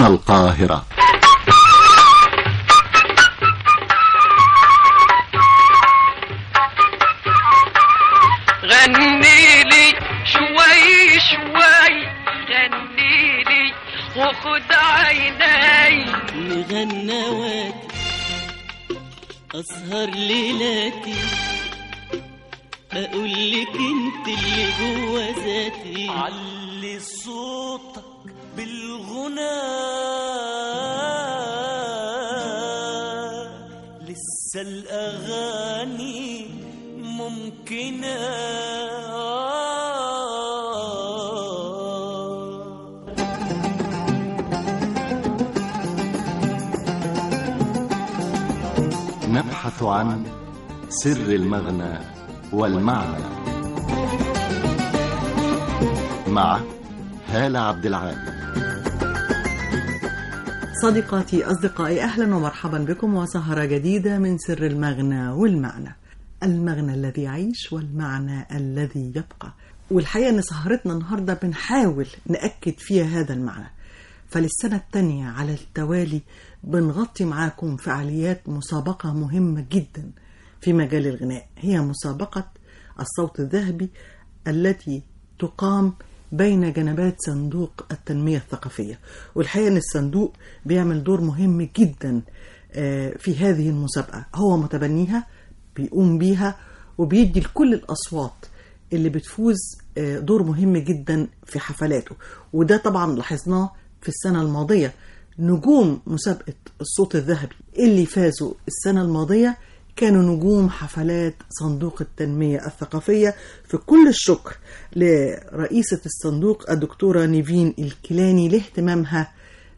القاهرة غني لي شوي شوي غني لي وخد عيني مغنواتي أسهر ليلاتي أقول لك أنت اللي جوا ذاتي علي صوتك بالغنى لسه الأغاني ممكنة نبحث عن سر المغنى والمعنى مع هالة عبد العال صديقاتي أصدقائي أهلا ومرحبا بكم وسهرة جديدة من سر المغنى والمعنى المغنى الذي يعيش والمعنى الذي يبقى والحقيقة أن سهرتنا النهاردة بنحاول نأكد فيها هذا المعنى فللسنة الثانية على التوالي بنغطي معاكم فعاليات مسابقة مهمة جدا في مجال الغناء هي مسابقة الصوت الذهبي التي تقام بين جنبات صندوق التنمية الثقافية والحقيقة أن الصندوق بيعمل دور مهم جدا آه، في هذه المسابقة هو متبنيها بيقوم بيها وبيدي لكل الأصوات اللي بتفوز آه، دور مهم جدا في حفلاته وده طبعا لاحظناه في السنة الماضية نجوم مسابقة الصوت الذهبي اللي فازوا السنة الماضية كانوا نجوم حفلات صندوق التنمية الثقافية في كل الشكر لرئيسة الصندوق الدكتورة نيفين الكيلاني لاهتمامها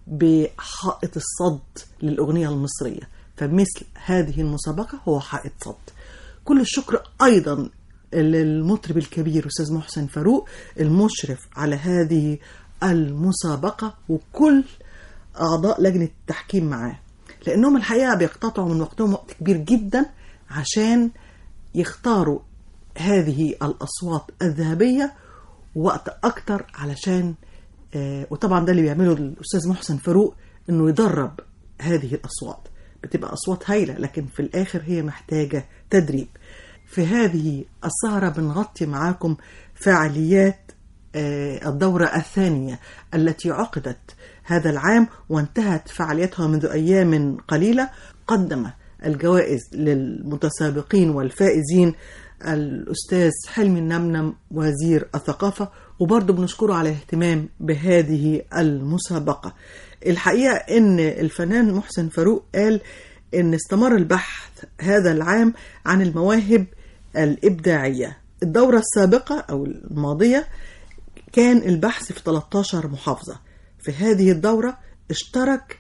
بحائط الصد للأغنية المصرية فمثل هذه المسابقة هو حائط صد كل الشكر أيضا للمطرب الكبير أستاذ محسن فاروق المشرف على هذه المسابقة وكل أعضاء لجنة التحكيم معاه لأنهم الحقيقة بيقتطعوا من وقتهم وقت كبير جدا عشان يختاروا هذه الأصوات الذهبية وقت أكتر علشان آه وطبعا ده اللي بيعمله الأستاذ محسن فاروق إنه يدرب هذه الأصوات بتبقى أصوات هايلة لكن في الآخر هي محتاجة تدريب في هذه السهرة بنغطي معاكم فعاليات آه، الدورة الثانية التي عقدت هذا العام وانتهت فعاليتها منذ أيام قليلة قدم الجوائز للمتسابقين والفائزين الأستاذ حلمي النمنم وزير الثقافة وبرضه بنشكره على الاهتمام بهذه المسابقة الحقيقة أن الفنان محسن فاروق قال أن استمر البحث هذا العام عن المواهب الإبداعية الدورة السابقة أو الماضية كان البحث في 13 محافظة في هذه الدورة اشترك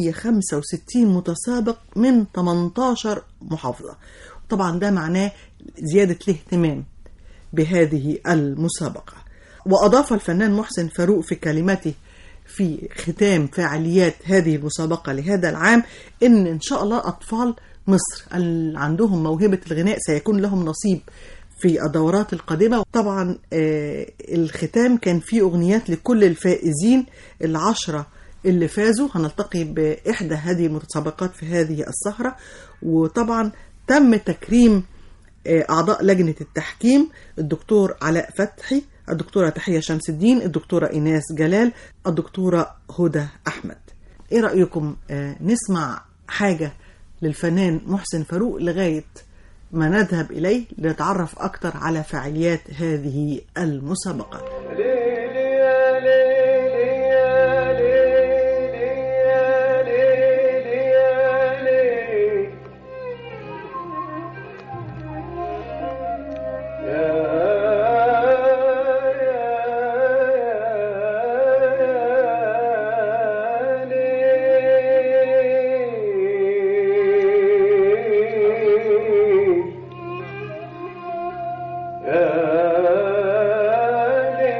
165 متسابق من 18 محافظة طبعا ده معناه زيادة الاهتمام بهذه المسابقة وأضاف الفنان محسن فاروق في كلمته في ختام فعاليات هذه المسابقة لهذا العام إن إن شاء الله أطفال مصر اللي عندهم موهبة الغناء سيكون لهم نصيب في الدورات القادمة طبعا آه، الختام كان فيه أغنيات لكل الفائزين العشرة اللي فازوا هنلتقي بإحدى هذه المتسابقات في هذه السهرة وطبعا تم تكريم آه، أعضاء لجنة التحكيم الدكتور علاء فتحي الدكتورة تحية شمس الدين الدكتورة إيناس جلال الدكتورة هدى أحمد إيه رأيكم آه، نسمع حاجة للفنان محسن فاروق لغاية ما نذهب إليه لنتعرف أكثر على فعاليات هذه المسابقة يا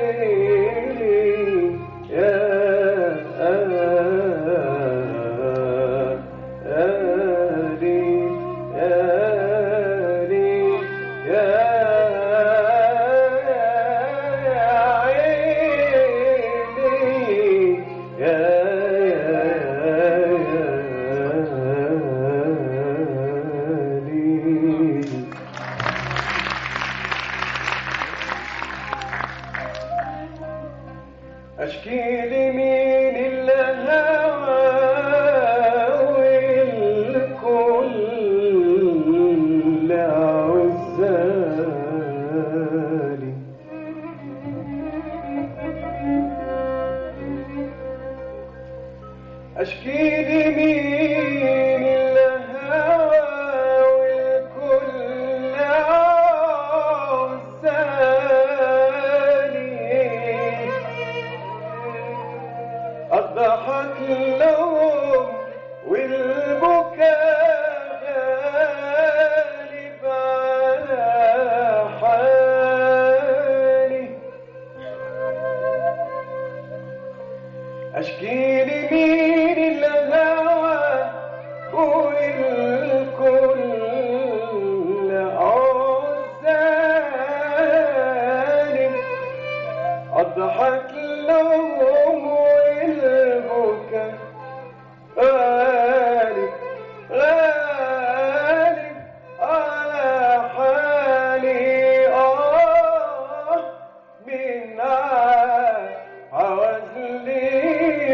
أشكي لمين الهوى والكل عزاني الضحك لهم والبكاء غالب على حالي أشكي لمين الهوى والكل عزاني أضحك لهم والبكاء غالب غالب على حالي آه من عوزلي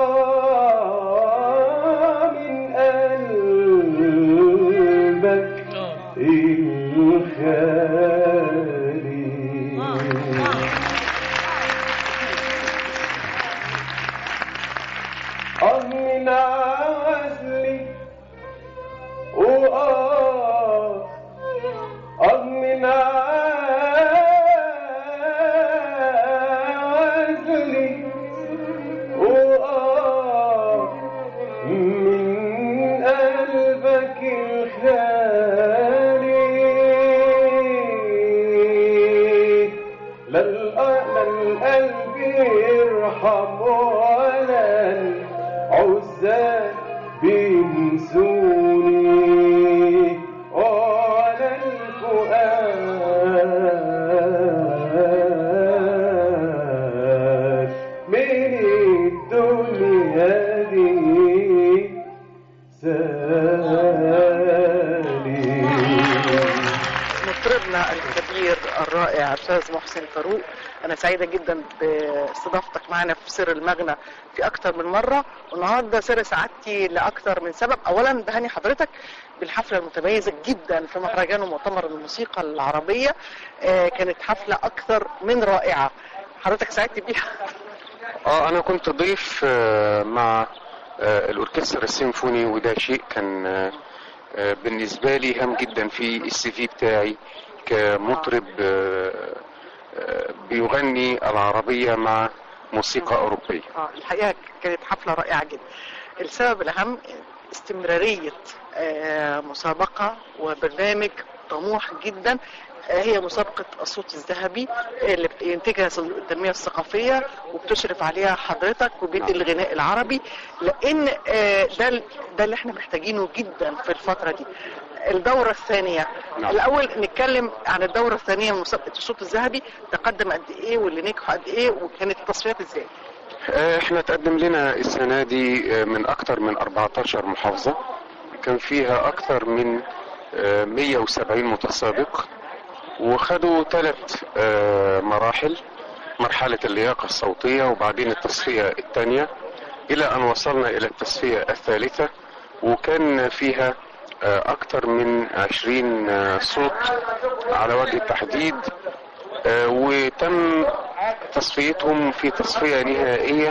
وآه من قلبك الخالي آه من عزلي وآه آه من عزلي وآه من قلبك الخالي لا الق- لا القلب يرحم ولا العزال بينسوني ولا الفؤاد من الدنيا دي سالي مطربنا الكبير الرائع استاذ محسن فاروق انا سعيده جدا باستضافتك معنا في سر المغنى في اكتر من مره والنهارده سر سعادتي لاكتر من سبب اولا بهني حضرتك بالحفله المتميزه جدا في مهرجان ومؤتمر الموسيقى العربيه آه، كانت حفله اكثر من رائعه حضرتك سعدت بيها اه انا كنت ضيف آه، مع آه، الاوركسترا السيمفوني وده شيء كان آه، آه، بالنسبه لي هام جدا في السي في بتاعي كمطرب آه، آه، بيغني العربيه مع موسيقى اوروبيه اه الحقيقه كانت حفله رائعه جدا السبب الاهم استمراريه آه، مسابقه وبرنامج طموح جدا آه، هي مسابقة الصوت الذهبي اللي بينتجها صندوق التنمية الثقافية وبتشرف عليها حضرتك وبيت الغناء العربي لأن آه، ده ال- ده اللي احنا محتاجينه جدا في الفترة دي الدورة الثانية نعم. الأول نتكلم عن الدورة الثانية من مسابقة الصوت الذهبي تقدم قد إيه واللي نجحوا قد إيه وكانت التصفيات إزاي؟ آه، احنا تقدم لنا السنة دي آه، من اكتر من 14 محافظة كان فيها اكتر من آه، 170 متسابق وخدوا ثلاث مراحل مرحلة اللياقة الصوتية وبعدين التصفية الثانية الى ان وصلنا الى التصفية الثالثة وكان فيها آه، اكتر من 20 آه، صوت على وجه التحديد آه، وتم تصفيتهم في تصفية نهائية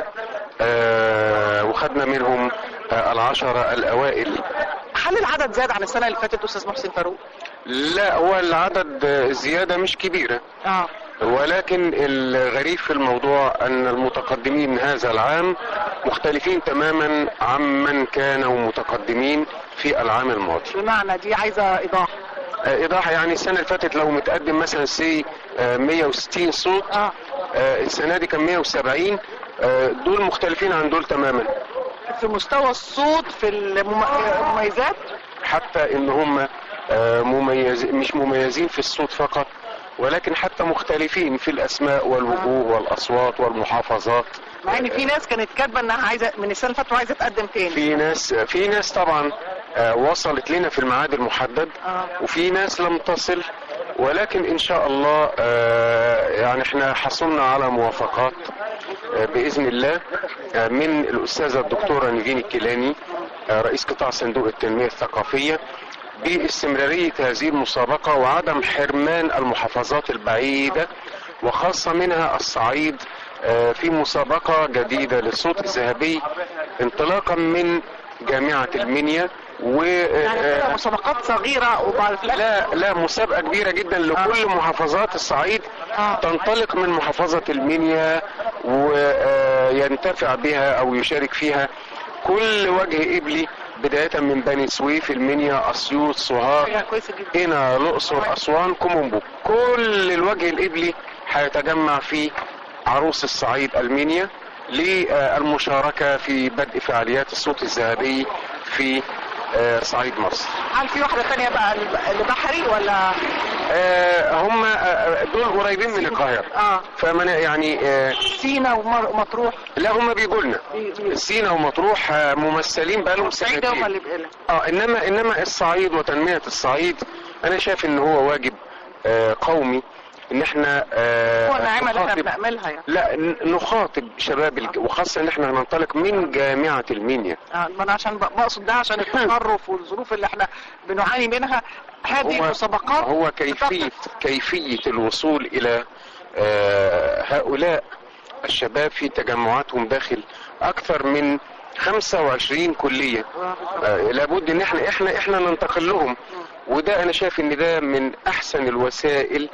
آه، وخدنا منهم آه، العشرة الأوائل هل العدد زاد عن السنة اللي فاتت أستاذ محسن فاروق؟ لا هو العدد آه، زيادة مش كبيرة اه ولكن الغريب في الموضوع أن المتقدمين هذا العام مختلفين تماما عمن كانوا متقدمين في العام الماضي بمعنى دي عايزة إيضاح آه، إيضاح يعني السنة اللي فاتت لو متقدم مثلا سي 160 صوت اه آه، السنة دي كان 170 آه، دول مختلفين عن دول تماما في مستوى الصوت في المم- المميزات حتى ان هم آه، مميز مش مميزين في الصوت فقط ولكن حتى مختلفين في الاسماء والوجوه والاصوات والمحافظات مع ان في ناس كانت كاتبه انها عايزه من السنه اللي فاتت وعايزه تقدم تاني في ناس في ناس طبعا آه، وصلت لنا في الميعاد المحدد آه. وفي ناس لم تصل ولكن ان شاء الله آه، يعني احنا حصلنا على موافقات آه، باذن الله آه، من الاستاذه الدكتوره نيفين الكيلاني آه، رئيس قطاع صندوق التنميه الثقافيه باستمراريه هذه المسابقه وعدم حرمان المحافظات البعيده وخاصه منها الصعيد آه، في مسابقة جديدة للصوت الذهبي انطلاقا من جامعة المنيا و يعني كده آه، مسابقات صغيره وبعد في الآخر لا لا مسابقة كبيرة جدا لكل محافظات الصعيد آه. تنطلق من محافظة المنيا وينتفع بها أو يشارك فيها كل وجه إبلي بداية من بني سويف المنيا أسيوط حاجه سوهاج كويسه جدا هنا الأقصر أسوان كومومبو كل الوجه الإبلي هيتجمع في عروس الصعيد المنيا للمشاركة في بدء فعاليات الصوت الذهبي في آه، صعيد مصر هل في واحده ثانيه بقى اللي بحري ولا آه، هم آه، دول قريبين من القاهرة اه فمن يعني آه، سينا ومر- ومطروح لا هم بيجوا لنا بي- بي- سينا ومطروح آه، ممثلين بقالهم الصعيد هم سنتين اللي بيقلها اه انما انما الصعيد وتنمية الصعيد انا شايف ان هو واجب آه، قومي ان احنا آه، هو النعمه اللي احنا نخاطب- بنعملها يعني لا ن- نخاطب شباب الج... وخاصة ان احنا هننطلق من جامعة المنيا آه، ما انا عشان ب- بقصد ده عشان التطرف والظروف اللي احنا بنعاني منها هذه هو المسابقات هو كيفية كيفية الوصول الى آه، هؤلاء الشباب في تجمعاتهم داخل اكثر من 25 كلية آه، لابد ان احنا احنا احنا ننتقل لهم وده انا شايف ان ده من احسن الوسائل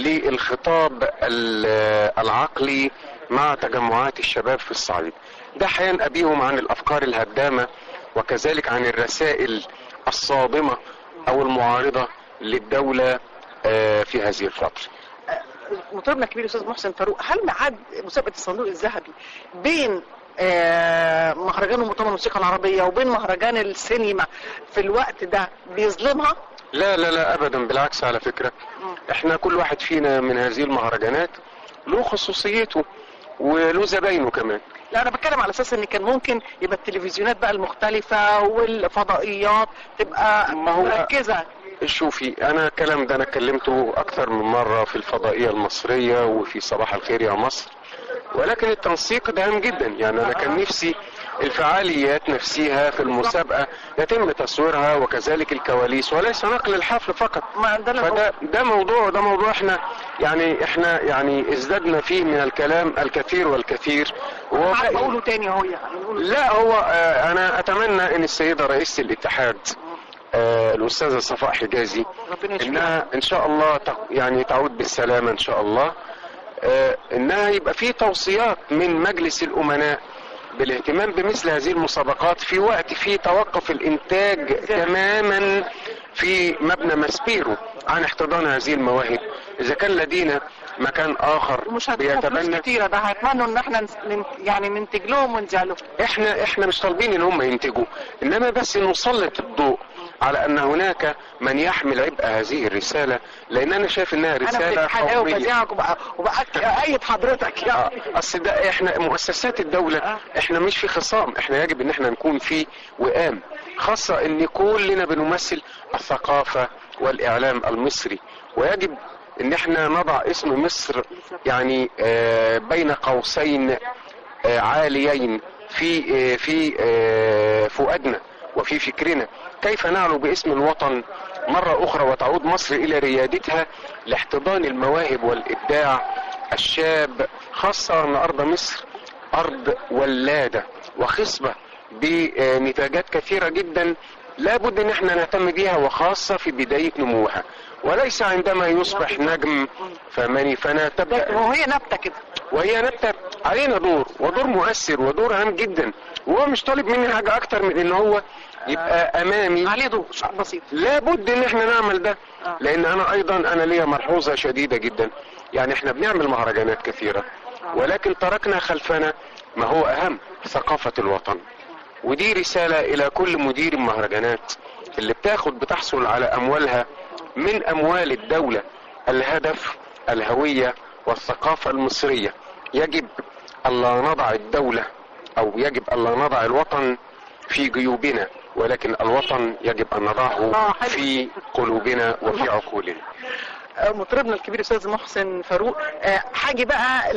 للخطاب ال- العقلي مع تجمعات الشباب في الصعيد ده هينقى بيهم عن الافكار الهدامة وكذلك عن الرسائل الصادمة او المعارضة للدولة آه، في هذه الفترة مطربنا الكبير الاستاذ محسن فاروق هل ميعاد مسابقه الصندوق الذهبي بين آه، مهرجان ومؤتمر الموسيقى العربيه وبين مهرجان السينما في الوقت ده بيظلمها لا لا لا ابدا بالعكس على فكرة احنا كل واحد فينا من هذه المهرجانات له خصوصيته وله زباينه كمان لا انا بتكلم على اساس ان كان ممكن يبقى التلفزيونات بقى المختلفه والفضائيات تبقى ما هو- مركزه شوفي انا الكلام ده انا اتكلمته اكثر من مرة في الفضائية المصرية وفي صباح الخير يا مصر ولكن التنسيق ده هام جدا يعني انا كان نفسي الفعاليات نفسها في المسابقة يتم تصويرها وكذلك الكواليس وليس نقل الحفل فقط ما ده اللي فده ده موضوع ده موضوع احنا يعني احنا يعني ازددنا فيه من الكلام الكثير والكثير وهو عارف اقوله تاني اهو يعني نقوله لا هو آه، انا اتمنى ان السيدة رئيسة الاتحاد آه، الاستاذة صفاء حجازي ربنا يشفيها انها ان شاء الله ت- يعني تعود بالسلامة ان شاء الله آه، انها يبقى في توصيات من مجلس الامناء بالاهتمام بمثل هذه المسابقات في وقت فيه توقف الانتاج تماما في مبنى ماسبيرو عن احتضان هذه المواهب اذا كان لدينا مكان اخر ومش هتدفعوا فلوس بيتبنى كتيره ده هيتمنوا ان احنا نس- نن- يعني ننتج لهم ونذيع لهم احنا احنا مش طالبين ان هم ينتجوا انما بس نسلط الضوء على ان هناك من يحمل عبء هذه الرسالة لان انا شايف انها انا في رسالة الاتحاد قوي قومية وبذيعك وبقى وبأيد حضرتك آه، يعني اصل ده احنا مؤسسات الدولة آه. احنا مش في خصام احنا يجب ان احنا نكون في وئام خاصة ان كلنا بنمثل الثقافة والاعلام المصري ويجب ان احنا نضع اسم مصر يعني آه، بين قوسين آه، عاليين في آه، في آه، فؤادنا وفي فكرنا كيف نعلو باسم الوطن مرة أخرى وتعود مصر إلى ريادتها لاحتضان المواهب والإبداع الشاب خاصة أن أرض مصر أرض ولادة وخصبة بنتاجات كثيرة جدا لابد ان احنا نهتم بيها وخاصة في بداية نموها وليس عندما يصبح نجم فماني فانا تبدأ وهي نبته كده وهي نبتة علينا دور ودور مؤثر ودور هام جدا وهو مش طالب مني حاجة اكتر من ان هو يبقى امامي عليه ضوء شيء بسيط لابد ان احنا نعمل ده آه. لان انا ايضا انا ليا ملحوظة شديدة جدا يعني احنا بنعمل مهرجانات كثيرة ولكن تركنا خلفنا ما هو اهم ثقافة الوطن ودي رسالة الى كل مدير مهرجانات اللي بتاخد بتحصل على اموالها من اموال الدولة الهدف الهوية والثقافة المصرية يجب الا نضع الدولة او يجب الا نضع الوطن في جيوبنا ولكن الوطن يجب ان آه، نضعه حلو. في قلوبنا وفي عقولنا آه، مطربنا الكبير استاذ محسن فاروق آه، حاجه بقى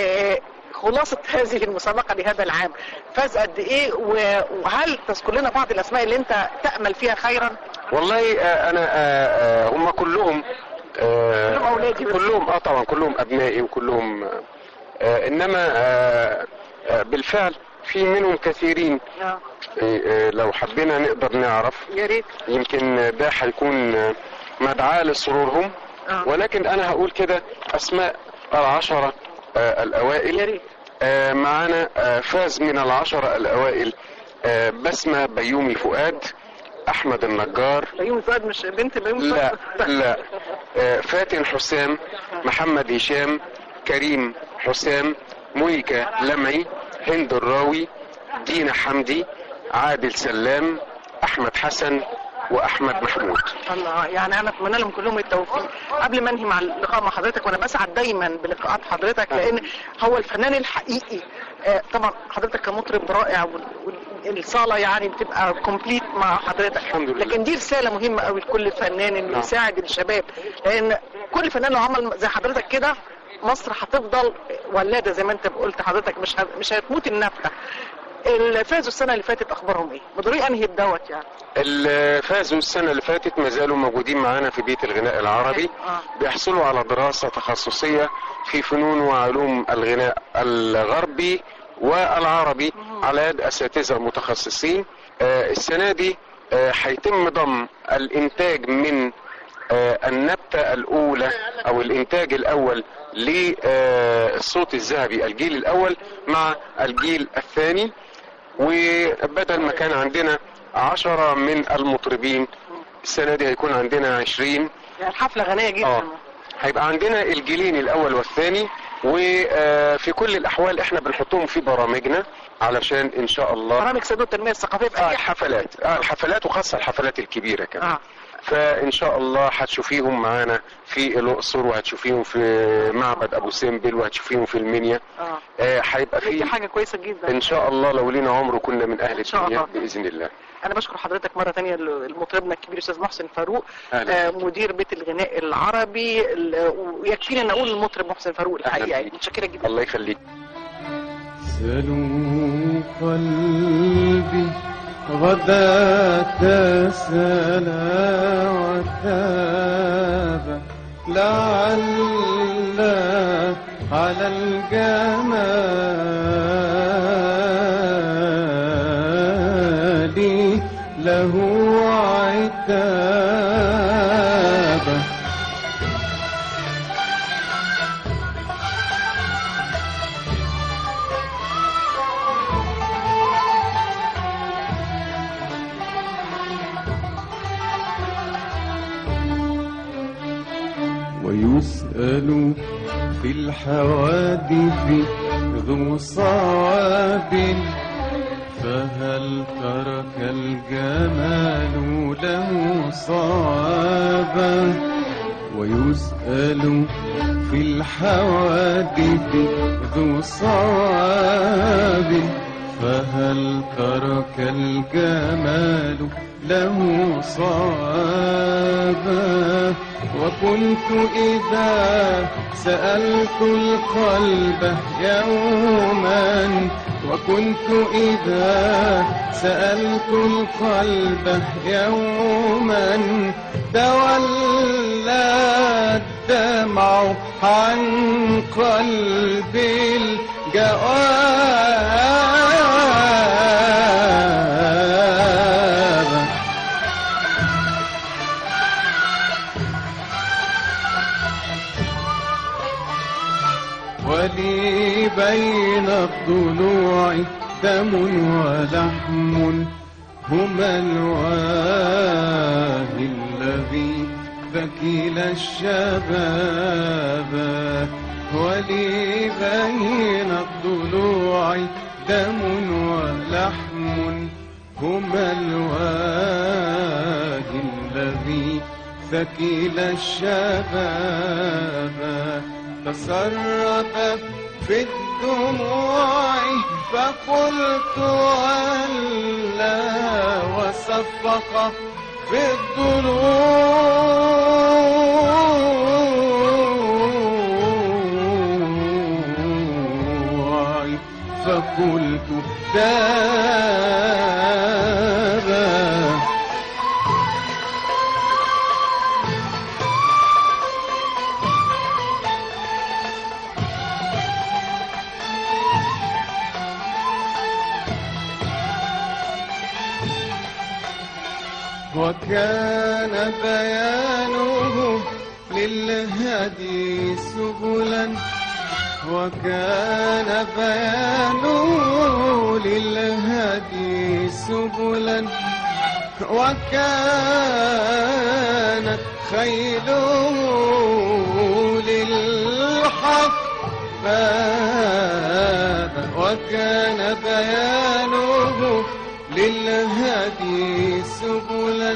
لخلاصة هذه المسابقة لهذا العام فاز قد ايه و- وهل تذكر لنا بعض الاسماء اللي انت تأمل فيها خيرا والله آه، انا آه، آه، هم كلهم آه، كلهم أولادي بس. كلهم اه طبعا كلهم ابنائي وكلهم آه، انما آه، آه، بالفعل في منهم كثيرين آه. آه، آه، لو حبينا نقدر نعرف يا ريت يمكن ده هيكون آه، مدعاة لسرورهم آه. ولكن انا هقول كده اسماء العشرة آه، يا الاوائل ريت آه، معانا آه، فاز من العشرة الاوائل آه، بسمة بيومي فؤاد احمد النجار بيومي فؤاد مش بنت بيومي لا فؤاد لا آه، فاتن حسام محمد هشام كريم حسام مونيكا لمعي هند الراوي دينا حمدي عادل سلام احمد حسن واحمد محمود الله يعني انا اتمنى لهم كلهم التوفيق قبل ما انهي مع اللقاء مع حضرتك وانا بسعد دايما بلقاءات حضرتك لان هو الفنان الحقيقي آه، طبعا حضرتك كمطرب رائع وال- والصاله يعني بتبقى كومبليت مع حضرتك الحمد لله. لكن دي رساله مهمه قوي لكل فنان انه نعم. يساعد الشباب لان كل فنان لو عمل زي حضرتك كده مصر هتفضل ولاده زي ما انت قلت حضرتك مش ه- مش هتموت النبته اللي فازوا السنه اللي فاتت اخبارهم ايه؟ مدوري انهي الدوت يعني اللي فازوا السنة اللي فاتت ما زالوا موجودين معانا في بيت الغناء العربي آه. بيحصلوا على دراسة تخصصية في فنون وعلوم الغناء الغربي والعربي على يد أساتذة متخصصين آه، السنة دي آه، هيتم ضم الإنتاج من آه، النبتة الأولى أو الإنتاج الأول للصوت الذهبي الجيل الأول مع الجيل الثاني وبدل ما كان عندنا عشرة من المطربين السنة دي هيكون عندنا عشرين يعني الحفله غنيه جدا اه هيبقى عندنا الجيلين الأول والثاني وفي كل الأحوال احنا بنحطهم في برامجنا علشان إن شاء الله برامج صندوق التنميه الثقافيه في آه اي الحفلات آه الحفلات وخاصة الحفلات الكبيرة كمان اه فان شاء الله هتشوفيهم معانا في الاقصر وهتشوفيهم في معبد ابو سمبل وهتشوفيهم في المنيا اه آه، هيبقى دي في حاجه كويسه جدا ان شاء الله لو لينا عمر كنا من اهل إن شاء الدنيا الله. باذن الله انا بشكر حضرتك مره تانية المطربنا الكبير استاذ محسن فاروق أهلا. آه مدير بيت الغناء العربي ال- ويكفينا ان اقول المطرب محسن فاروق الحقيقه أهلا يعني بيك. متشكره جدا الله يخليك سلوا قلبي غداة سلا وتاب لعل على الجمال له عتابه ويسأل في الحوادث ذو صواب فهل ترك الجمال له صوابا ويسأل في الحوادث ذو صواب فهل ترك الجمال له صوابا وكنت إذا سألت القلب يوما وكنت إذا سألت القلب يوما تولى الدمع عن قلبي الجواب ولي بين الضلوع دم ولحم هما الوادي الذي ثكل الشباب ولي بين الضلوع دم ولحم هما الوادي الذي ثكل الشباب تسرب في الدموع فقلت ولا وصفق في الضلوع فقلت دابا وكان بيانه للهدي سبلا وكان بيانه للهدي سبلا وكانت خيله للحق بابا وكان بيانه للهدي سبلا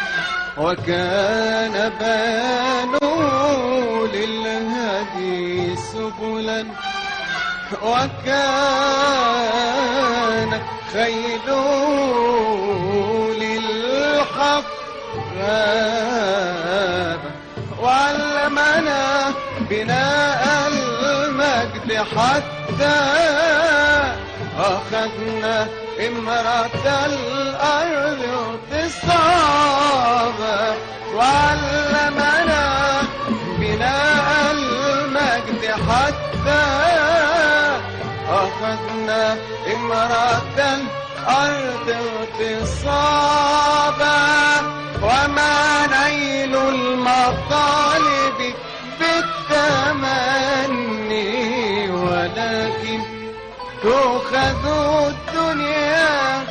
وكان بيانه للهدي سبلا وكان خيله للحق غابا وعلمنا بناء المجد حتى أخذنا إمرة الأرض اغتصابا وعلمنا بناء المجد حتى أخذنا إمرة الأرض اغتصابا وما نيل المطالب بالتمني ولكن تؤخذ الدنيا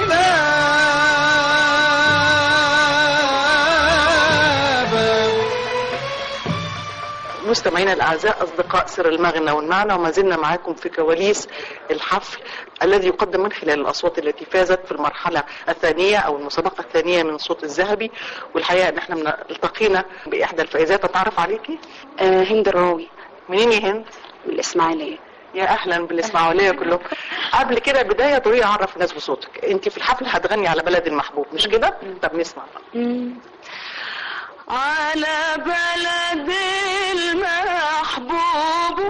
غلابا مستمعينا الاعزاء اصدقاء سر المغنى والمعنى وما زلنا معاكم في كواليس الحفل الذي يقدم من خلال الاصوات التي فازت في المرحله الثانيه او المسابقه الثانيه من الصوت الذهبي والحقيقه ان احنا من- التقينا باحدى الفائزات اتعرف عليكي آه هند الراوي منين يا هند من الإسماعيلية يا اهلا بالاسماعيليه كلهم قبل كده بدايه طويله اعرف الناس بصوتك انت في الحفل هتغني على بلد المحبوب مش كده طب نسمع بقى. على بلد المحبوب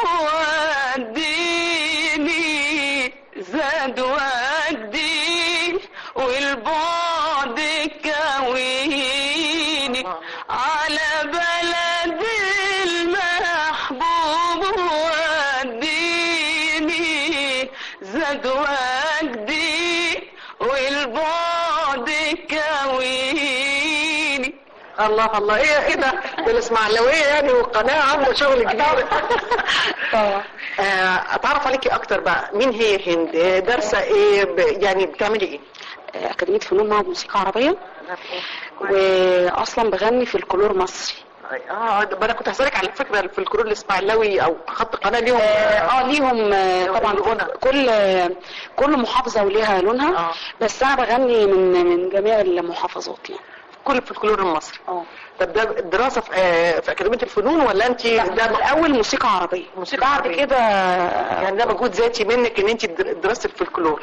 وديني زاد ودي والبعد كويني على بلد المحبوب وديني زاد وجدي والبعد كويني الله الله ايه ايه ده ده الاسماعيلاويه يعني والقناه عامله شغل كبير طبعا آه، اتعرف عليكي اكتر بقى مين هي هند آه، دارسه ايه ب... يعني بتعملي ايه آه، أكاديمية فنون معهد موسيقى عربية وأصلا بغني في الكلور مصري اه ده انا كنت هسالك على فكره في الكرول الاسماعيلاوي او خط قناه ليهم اه آه، ليهم آه، طبعا الغنى. كل كل محافظة وليها لونها آه. بس أنا بغني من من جميع المحافظات يعني كل في الكلور المصري اه طب ده دراسه في, آه، في اكاديميه الفنون ولا انت لا، ده الأول موسيقى عربية موسيقى بعد عربية. كده يعني ده مجهود ذاتي منك ان انت در- درست الفلكلور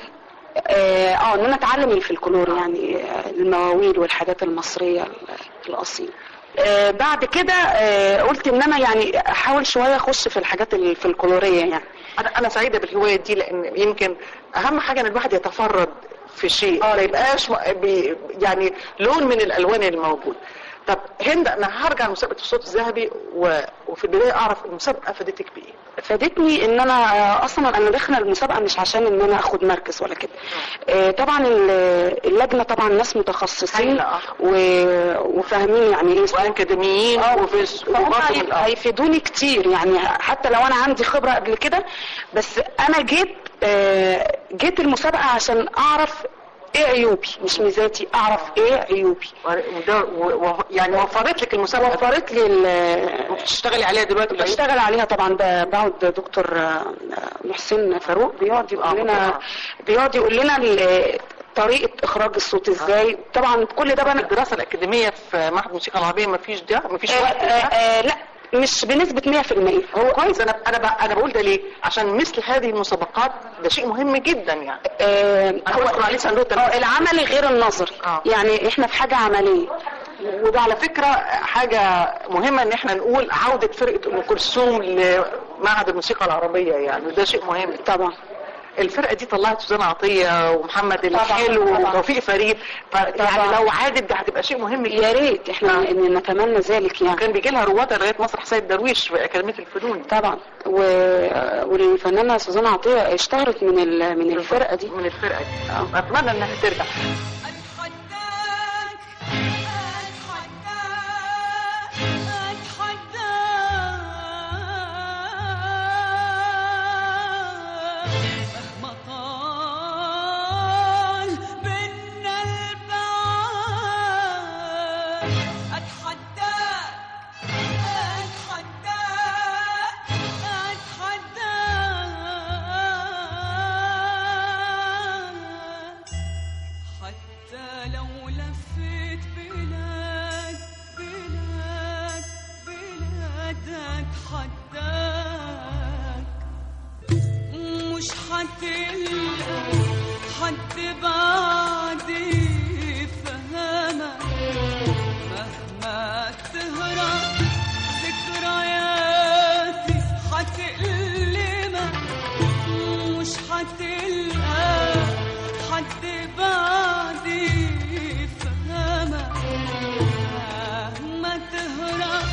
اه آه، ان انا اتعلم الفلكلور يعني آه، المواويل والحاجات المصريه ال- الاصيله آه، بعد كده آه، قلت ان انا يعني احاول شويه اخش في الحاجات الفلكلوريه يعني انا انا سعيده بالهوايه دي لان يمكن اهم حاجه ان الواحد يتفرد في شيء ما يبقاش م- بي يعني لون من الالوان الموجود طب هند انا هرجع لمسابقه الصوت الذهبي و... وفي البدايه اعرف المسابقه فادتك بايه فادتني ان انا آه، اصلا انا داخله المسابقه مش عشان ان انا اخد مركز ولا كده آه، طبعا ال- اللجنه طبعا ناس متخصصين هايلة، آه. و- وفاهمين يعني ايه واكاديميين وفي فهم وبرضه هي- من- آه. هيفيدوني كتير يعني حتى لو انا عندي خبرة قبل كده بس انا جيت آه، جيت المسابقة عشان اعرف ايه عيوبي مش ميزاتي اعرف ايه عيوبي وده و... و... يعني وفرت لك المسابقه وفرت لي ال- بتشتغلي عليها دلوقتي العيوب؟ بشتغل عليها طبعا ب- بقعد دكتور آه، محسن فاروق بيقعد يقول آه، لنا آه. بيقعد يقول لنا ال- طريقة اخراج الصوت ازاي طبعا كل ده بقى الدراسه الاكاديميه في معهد الموسيقى العربيه ما فيش ده ما فيش آه، وقت آه، ده؟ آه، لا مش بنسبة 100% هو كويس انا انا ب... انا بقول ده ليه عشان مثل هذه المسابقات ده شيء مهم جدا يعني آه، انا بدخل عليه صندوق اه تنفيذ. العملي غير النظري آه. يعني احنا في حاجة عملية وده على فكرة حاجة مهمة ان احنا نقول عودة فرقة ام كلثوم لمعهد الموسيقى العربية يعني وده شيء مهم طبعا الفرقة دي طلعت سوزان عطية ومحمد طبعاً، الحلو طبعاً. وتوفيق فريد يعني طبعاً. لو عادت ده هتبقى شيء مهم يا جدا ريت احنا آه. ان نتمنى ذلك يعني كان بيجي لها رواد لغاية مسرح سيد درويش في أكاديمية الفنون طبعا و... والفنانة سوزان عطية اشتهرت من ال... من الفرقة دي من الفرقة دي أتمنى انها ترجع أتحداك حتى لو لفيت بلاد بلاد بلاد اتحداك مش حتلقى حد بعدي فهمك مهما تهرب ذكرياتي حتألمك مش حتلقى حد بعدي فهمك مهما تهرب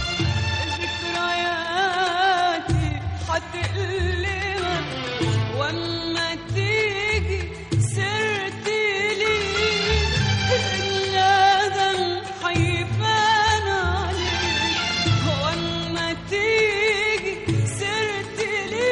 ذكرياتي حتألمك واما تيجي سيرتي لي الندم حيبان عليك واما تيجي سيرتي لي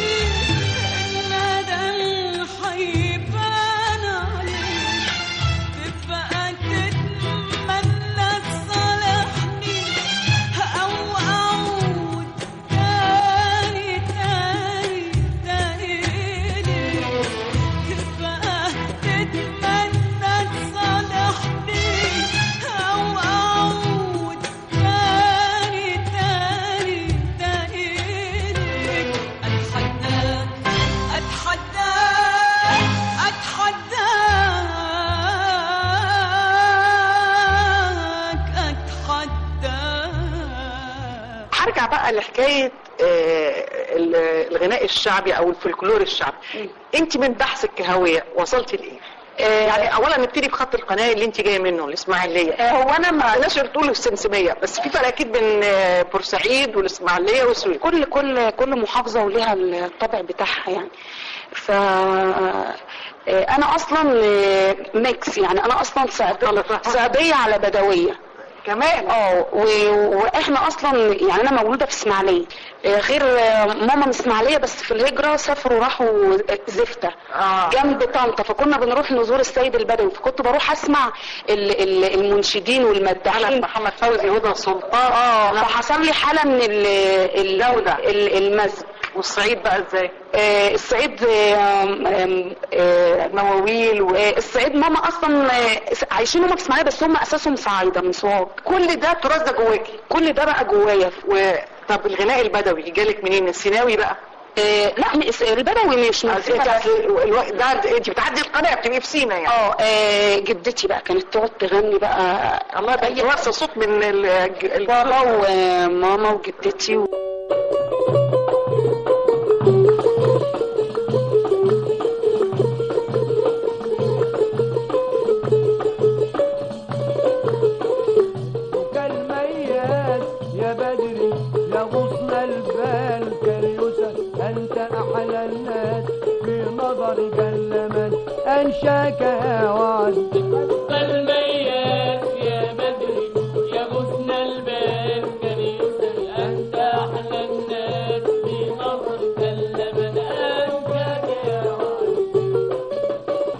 الندم حيبان عليك تبقى تتمنى تصالحني او اعود تاني تاني تاني ليك تبقى تتمنى تصالحني او اعود تاني تاني تاني ليك اتحداك اتحداك اتحداك اتحداك هرجع بقى لحكايه آه، ال- الغناء الشعبي او الفلكلور الشعبي انت من بحثك كهويه وصلتي لايه؟ يعني اولا نبتدي بخط القناه اللي انت جايه منه الاسماعيليه هو انا ما نشر تقول السمسميه بس في فرق اكيد بين آه، بورسعيد والاسماعيليه والسويس كل كل كل محافظه وليها الطبع بتاعها يعني ف آه، انا اصلا آه، ميكس يعني انا اصلا صعيديه صعيديه على بدويه كمان اه و- واحنا اصلا يعني انا مولوده في اسماعيليه آه، غير آه، ماما من اسماعيليه بس في الهجره سافروا راحوا زفته آه. جنب طنطا فكنا بنروح نزور السيد البدوي فكنت بروح اسمع ال- ال- المنشدين والمداحين محمد فوزي هدى سلطان اه فحصل لي حاله من ال- الجوده ال- المزج والصعيد بقى ازاي؟ آه، الصعيد آم، آم، آه، مواويل والصعيد ماما اصلا آه، عايشين هما في اسماعيليه بس هم اساسهم صعايده من سوهاج كل ده التراث ده جواكي كل ده بقى جوايا و... طب الغناء البدوي جالك منين؟ من السيناوي بقى؟ آه، لا م- البدوي مش من انت الو- ده انت بتعدي القناه بتبقي في سينا يعني اه آه، جدتي بقى كانت تقعد تغني بقى الله ده انت وارثه صوت من ال- ال- بابا وماما وجدتي و... كالمياس يا بدري يا غصن البال كاليسر أنت أحلى الناس في نظري كاللمن أنشاك يا وعد المياس يا بدري يا غصن البال كان يسأل أنت أحلى الناس في نظرك اللبن أنت يا وعد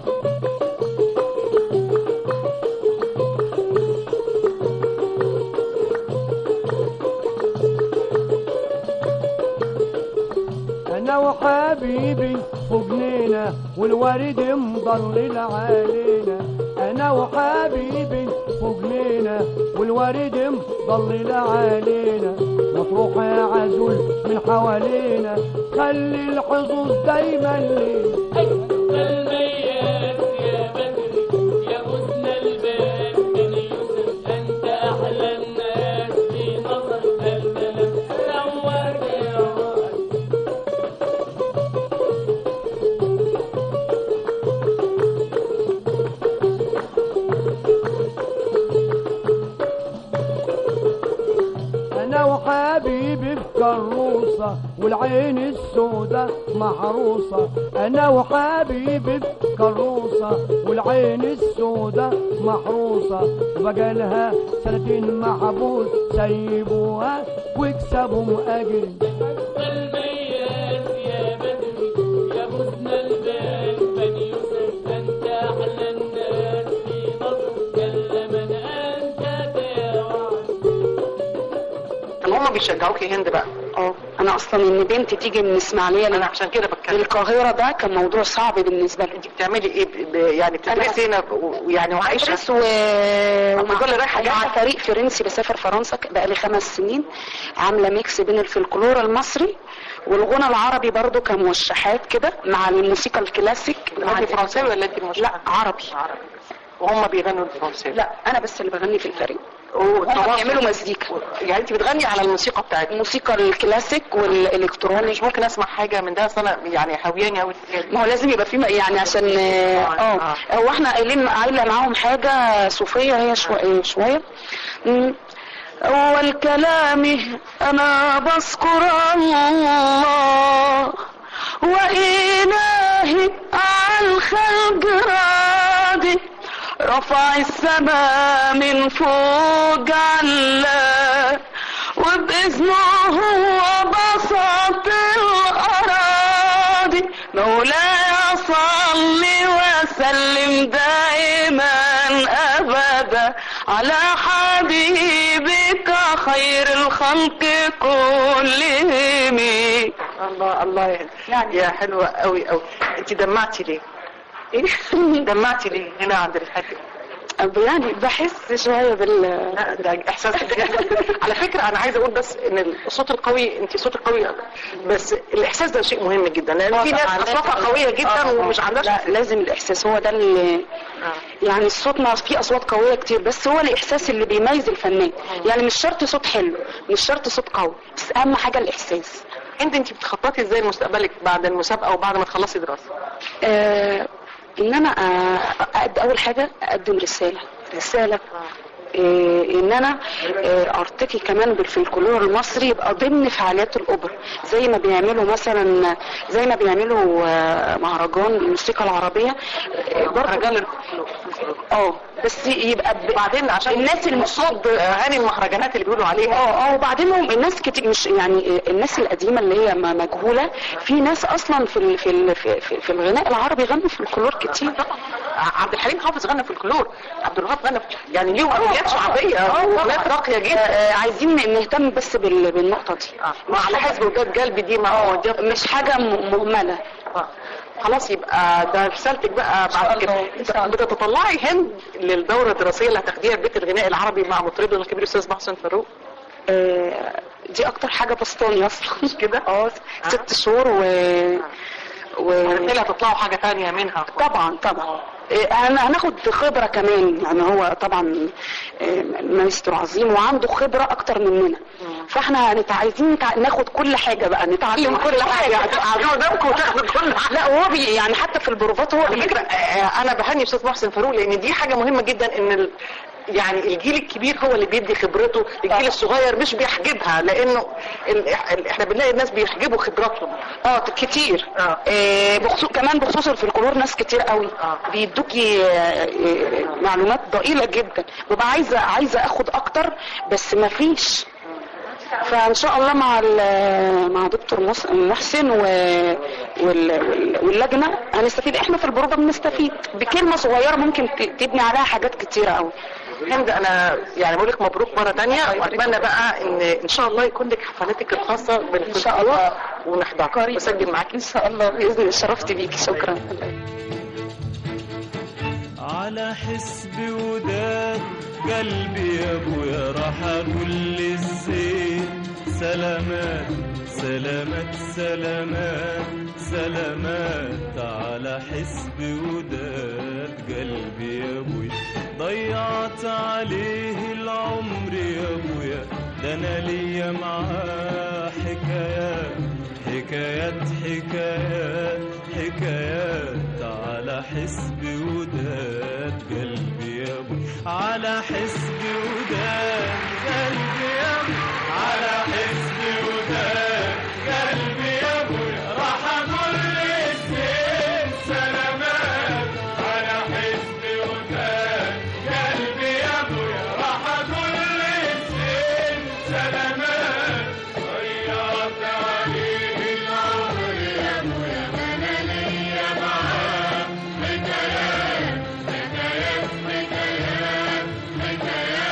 أنا وحبيبي فوق جنينة والورد مضلل علينا أنا وحبيبي فوق جنينة والورد مضلل علينا مطروح يا عزول من حوالينا خلي الحظوظ دايما لينا المياس يا بدري يا غصن البال كان يسأل أنت أحلى الناس في نظرك اللبن نورت يا وعد أنا وحبيبي في كروسة والعين السودة محروسة أنا وحبيبي في كروسة والعين السودة محروسة وبقالها سنتين محبوس سيبوها واكسبوا أجر المياس يا بدري يا غصن البال من يسأل أنت أحلى الناس في نظرك اللبن أنت يا وعد طب هما بيشجعوكي هند بقى اه انا اصلا ان بنتي تيجي من اسماعيليه انا لل- عشان كده بتكلم للقاهره ده كان موضوع صعب بالنسبه لي انت بتعملي ايه ب- ب- يعني بتدرسي هنا ويعني وعايشه بدرس و... ومع كل رايحة مع جاية؟ فريق فرنسي بسافر فرنسا بقالي خمس سنين عامله ميكس بين الفلكلور المصري والغنى العربي برضو كموشحات كده مع الموسيقى الكلاسيك مع انت فرنساوي ولا انت مش لا عربي عربي وهم بيغنوا الفرنساوي لا انا بس اللي بغني في الفريق والتواصل- هم بيعملوا مزيكا يعني انت بتغني على الموسيقى بتاعتك الموسيقى الكلاسيك والالكتروني مش ممكن اسمع حاجه من ده اصل انا يعني هوياني قوي ما هو لازم يبقى في م- يعني عشان اه هو احنا قايلين قايله معاهم حاجه صوفيه هي شويه شويه مم. والكلام انا بذكر الله وإلهي على الخلق راضي رفع السماء من فوق علاه وبإذنه هو بسط الأراضي مولاي صل وسلم دائما أبدا على حبيبك خير الخلق كلهم الله الله يعني يا حلوه قوي قوي انت دمعتي ليه؟ دمعتي ليه هنا عند الحاجة يعني بحس شويه بال لا ده احساس على فكره انا عايزه اقول بس ان الصوت القوي انت صوتك قوي بس الاحساس ده شيء مهم جدا لان في ناس اصواتها قويه جدا ومش عندهاش لا لازم الاحساس هو ده اللي يعني الصوت ما في اصوات قويه كتير بس هو الاحساس اللي بيميز الفنان يعني مش شرط صوت حلو مش شرط صوت قوي بس اهم حاجه الاحساس انت انت بتخططي ازاي لمستقبلك بعد المسابقه وبعد ما تخلصي دراسه آه ان انا آه أقد اول حاجه اقدم رساله رساله آه ان انا آه ارتقي كمان بالفلكلور المصري يبقى ضمن فعاليات الاوبرا زي ما بيعملوا مثلا زي ما بيعملوا آه مهرجان الموسيقى العربيه آه برضه اه بس يبقى ب... بعدين عشان الناس المصاب اغاني المهرجانات اللي بيقولوا عليها اه اه وبعدين هم الناس كتير مش يعني الناس القديمه اللي هي م- مجهوله في ناس اصلا في ال- في ال- في, في, في الغناء العربي غنوا في الكلور كتير عبد الحليم حافظ غنى في الكلور عبد الوهاب غنى في... يعني ليهم اغنيات شعبيه اغنيات راقيه جدا آه، عايزين نهتم بس بال- بالنقطه دي مع على حسب وداد قلبي دي مع مش حاجه م- مهمله خلاص يبقى ده رسالتك بقى بعد كده بتتطلعي هند للدوره الدراسيه اللي هتاخديها في بيت الغناء العربي مع مطربنا الكبير الاستاذ محسن فاروق آه، دي اكتر حاجه بسطاني اصلا مش كده اه ست شهور و و وبالتالي هتطلعوا حاجه تانية منها طبعا طبعا إيه، هن- هناخد خبرة كمان يعني هو طبعا إيه، مايسترو عظيم وعنده خبرة أكتر مننا فاحنا هنت- عايزين نتع- ناخد كل حاجة بقى نتعلم كل حاجة هتقعدوا قدامكم وتاخدوا كل حاجه لا وهو بي يعني حتى في البروفات هو على بي- فكره آه، انا بهني استاذ محسن فاروق لان دي حاجه مهمه جدا ان ال... يعني الجيل الكبير هو اللي بيدي خبرته الجيل الصغير مش بيحجبها لانه ال... ال- احنا بنلاقي الناس بيحجبوا خبراتهم اه كتير إيه بخصوص كمان بخصوص الفلكلور ناس كتير قوي بيدوكي آه، إيه، معلومات ضئيلة جدا ببقى عايزة عايزة اخد اكتر بس مفيش فان شاء الله مع ال- مع دكتور مس- محسن و... وال... وال- واللجنه هنستفيد احنا في البروفه بنستفيد بكلمه صغيره ممكن ت- تبني عليها حاجات كتيره قوي هند انا يعني بقول لك مبروك مره تانية واتمنى بقى ان ان شاء الله يكون لك حفلاتك الخاصه ان شاء الله. ونحضرها واسجل معاكي ان شاء الله باذن الله شرفت بيكي شكرا على حسب وداد قلبي يا ابويا راح اقول للزين سلامات سلامات سلامات سلامات على حسب وداد قلبي يا ابويا ضيعت عليه العمر يا ابويا ده انا ليا معاه حكايات حكايات حكايات حكايات على حسب وداد قلبي يا ابو على حسب وداد قلبي يا ابو على حسب وداد قلبي يا ابو راح اقول للزين سلامات على حسب وداد قلبي يا ابو راح اقول للزين سلامات ضيعت عليه العمر يا ابويا ما انا ليا معاه حكايات حكايات حكايات حكايات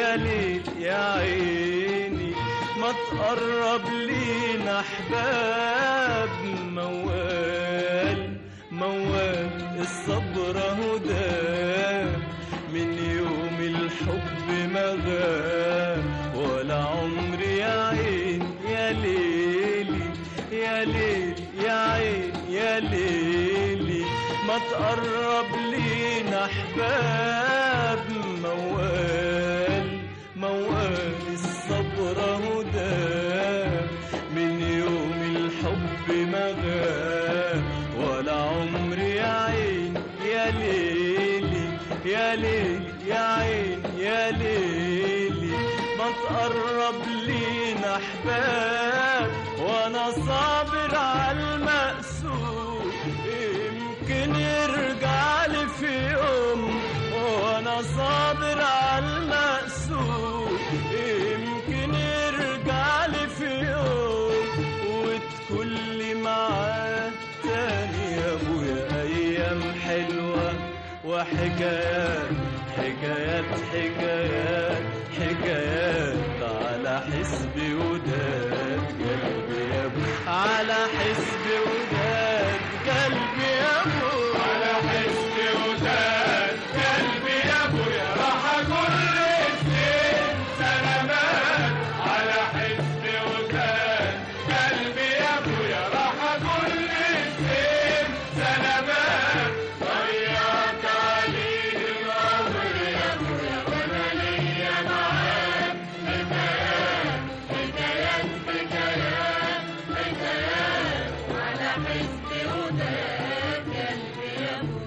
يا ليل يا عيني ما تقرب لينا احباب موال موال الصبر هدى من يوم الحب ما غاب ولا عمري يا عين يا ليلي يا ليل يا عين يا ليلي ما تقرب لينا احباب موال موال الصبر هدى من يوم الحب ما غاب ولا عمري يا عين يا ليلي يا ليل يا عين يا ليلي ما تقرب لينا احباب وانا صابر على المقسوم يمكن يرجع لي في يوم وانا صابر على المقسوم يمكن يرجع لي في يوم وتكون لي معاه تاني يا ابويا ايام حلوه وحكايات حكايات حكايات حكايات على حسبي وداد قلبي يا ابو على حسبي وداد قلبي يا ابو على حسبي وداد قلبي يا ابو يا راح كل السن سلامات على حسبي وداد قلبي يا ابو يا راح كل السن سلامات ضيعت عليه العمر يا ابو يا وانا ليا معاك حكايات حكايات حكايات حكايات على حسبي وداد قلبي يا ابو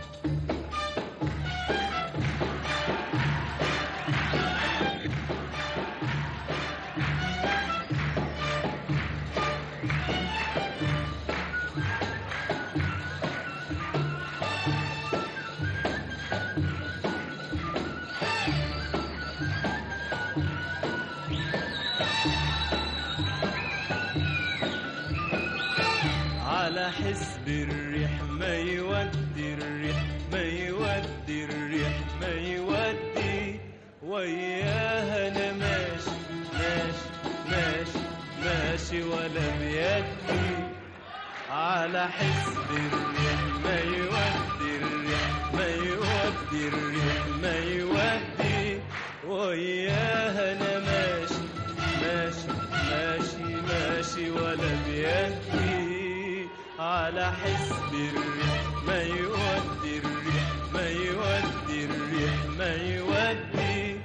على حسب الريح ما يودي الريح ما يودي الريح ما يودي وياها انا ماشي ماشي ماشي ماشي ولا بيدي على حسب الريح ما يودي الريح ما يودي الريح ما يودي وياها انا ماشي ماشي ماشي ماشي ولا بيدي على حسب الريح ما يودي الريح ما يودي الريح ما يودي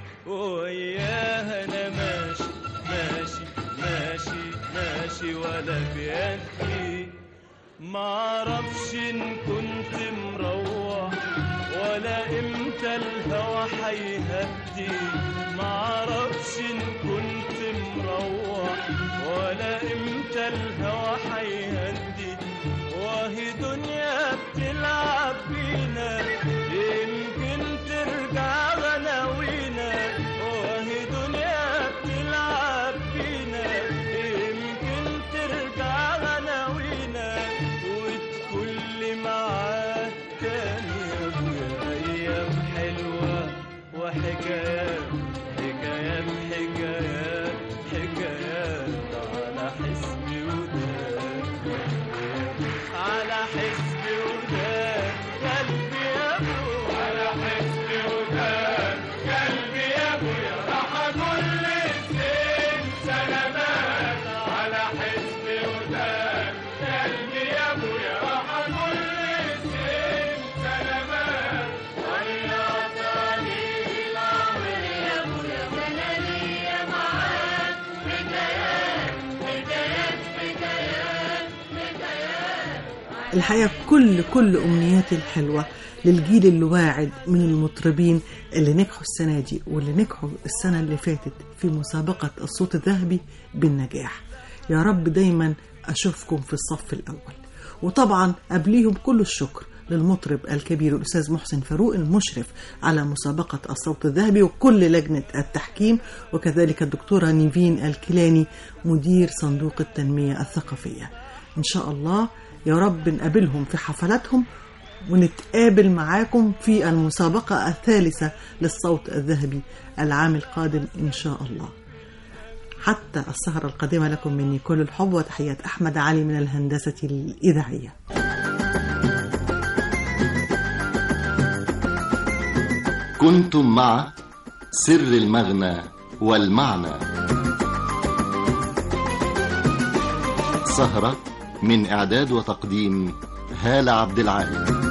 وياها انا ماشي ماشي ماشي ماشي ولا بيدي معرفش ان كنت مروح ولا امتى الهوى هيهدي معرفش ان كنت مروح ولا امتى الهوى هيهدي وهي دنيا بتلعب بينا يمكن ترجع غناوينا وهي دنيا بتلعب بينا يمكن ترجع غناوينا وتكون لي معاك تاني يا ابويا ايام حلوه وحكايات حكايات حكايات حكايات على حسبي وداد على حسبي وداد قلبي يا ابو على حسبي وداد قلبي يا ابو يا راح كل السن سلامات على حسبي وداد قلبي يا ابو يا راح كل السن سلامات ضيعت عليه العمر يا ابو يا وانا ليا معاك حكايات حكايات حكايات حكايات الحقيقة كل كل أمنياتي الحلوة للجيل الواعد من المطربين اللي نجحوا السنة دي واللي نجحوا السنة اللي فاتت في مسابقة الصوت الذهبي بالنجاح يا رب دايما أشوفكم في الصف الأول وطبعا قبليهم كل الشكر للمطرب الكبير الأستاذ محسن فاروق المشرف على مسابقة الصوت الذهبي وكل لجنة التحكيم وكذلك الدكتورة نيفين الكيلاني مدير صندوق التنمية الثقافية إن شاء الله يا رب نقابلهم في حفلاتهم ونتقابل معاكم في المسابقة الثالثة للصوت الذهبي العام القادم إن شاء الله حتى السهرة القادمة لكم مني كل الحب وتحيات أحمد علي من الهندسة الإذاعية كنتم مع سر المغنى والمعنى سهرة من إعداد وتقديم هالة عبد العال